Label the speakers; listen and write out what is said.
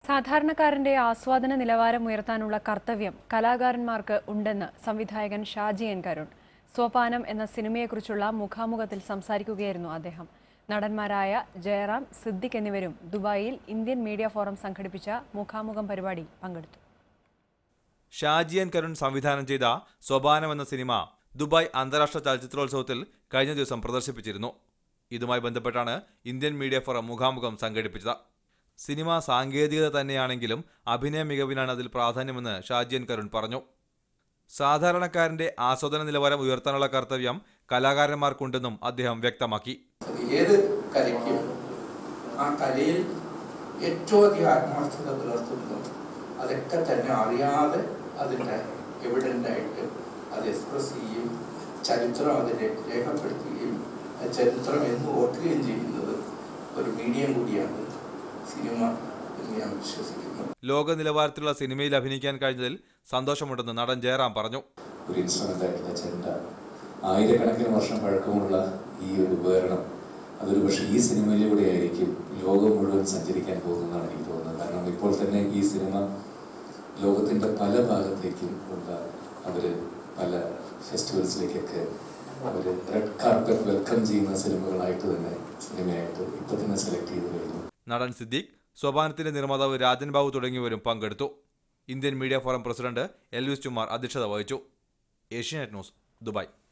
Speaker 1: സാധാരണക്കാരന്റെ ആസ്വാദന നിലവാരം ഉയർത്താനുള്ള കർത്തവ്യം കലാകാരന്മാർക്ക് ഉണ്ടെന്ന് സംവിധായകൻ ഷാജി എൻ കരുൺ സോപാനം എന്ന സിനിമയെക്കുറിച്ചുള്ള മുഖാമുഖത്തിൽ സംസാരിക്കുകയായിരുന്നു അദ്ദേഹം നടന്മാരായ ജയറാം സിദ്ദിഖ് എന്നിവരും ദുബായിൽ ഇന്ത്യൻ മീഡിയ ഫോറം സംഘടിപ്പിച്ച മുഖാമുഖം പരിപാടി പങ്കെടുത്തു
Speaker 2: ഷാജിയൻ കരുൺ സംവിധാനം ചെയ്ത സോപാനം എന്ന സിനിമ ദുബായ് അന്താരാഷ്ട്ര ചലച്ചിത്രോത്സവത്തിൽ കഴിഞ്ഞ ദിവസം പ്രദർശിപ്പിച്ചിരുന്നു ഇതുമായി ബന്ധപ്പെട്ടാണ് ഇന്ത്യൻ മീഡിയ ഫോറം മുഖാമുഖം സംഘടിപ്പിച്ചത് സിനിമ സാങ്കേതികത തന്നെയാണെങ്കിലും അഭിനയ മികവിനാണ് അതിൽ പ്രാധാന്യമെന്ന് ഷാജിയൻ കരുൺ പറഞ്ഞു സാധാരണക്കാരന്റെ ആസ്വാദന നിലവാരം ഉയർത്താനുള്ള കർത്തവ്യം കലാകാരന്മാർക്കുണ്ടെന്നും അദ്ദേഹം വ്യക്തമാക്കി
Speaker 3: ഏത് കലയ്ക്കും ആ കലയിൽ ഏറ്റവും അധികം ആത്മാർത്ഥത പുലർത്തുന്നു അതൊക്കെ തന്നെ അറിയാതെ അതിൻ്റെ എവിഡൻ്റ് ആയിട്ട് അത് എക്സ്പ്രസ് ചെയ്യുകയും ചരിത്രം അതിനെ രേഖപ്പെടുത്തുകയും ആ ചരിത്രം എന്ന് ഓർക്കുകയും ചെയ്യുന്നത് ഒരു മീഡിയം കൂടിയാണ് സിനിമ എന്ന് ഞാൻ വിശ്വസിക്കുന്നു
Speaker 2: ലോക നിലവാരത്തിലുള്ള സിനിമയിൽ അഭിനയിക്കാൻ കഴിഞ്ഞതിൽ സന്തോഷമുണ്ടെന്ന് നടൻ ജയറാം പറഞ്ഞു
Speaker 4: ഒരു ഇൻസ്ട്രുമെൻ്റ് ആയിട്ടുള്ള ചെണ്ട ആയിരക്കണക്കിന് വർഷം പഴക്കമുള്ള ഈ ഒരു ഉപകരണം അതൊരു പക്ഷേ ഈ സിനിമയിലൂടെ ആയിരിക്കും ലോകം മുഴുവൻ സഞ്ചരിക്കാൻ പോകുന്നതാണ് എനിക്ക് തോന്നുന്നത് കാരണം ഇപ്പോൾ തന്നെ ഈ സിനിമ ലോകത്തിൻ്റെ പല ഭാഗത്തേക്കും ഉള്ള അവർ പല ഫെസ്റ്റിവൽസിലേക്കൊക്കെ അവർ റെഡ് കാർപ്പറ്റ് വെൽക്കം ചെയ്യുന്ന സിനിമകളായിട്ട് തന്നെ സിനിമയായിട്ട് ഇപ്പോൾ തന്നെ സെലക്ട് ചെയ്ത് കഴിഞ്ഞു
Speaker 2: നടൻ സിദ്ദീഖ് സോപാനത്തിന്റെ നിർമ്മാതാവ് രാജൻ ബാബു തുടങ്ങിയവരും പങ്കെടുത്തു Indian media forum president Elvis Chumar അധ്യക്ഷത വഹിച്ചു ഏഷ്യാനെറ്റ് ന്യൂസ് ദുബായ്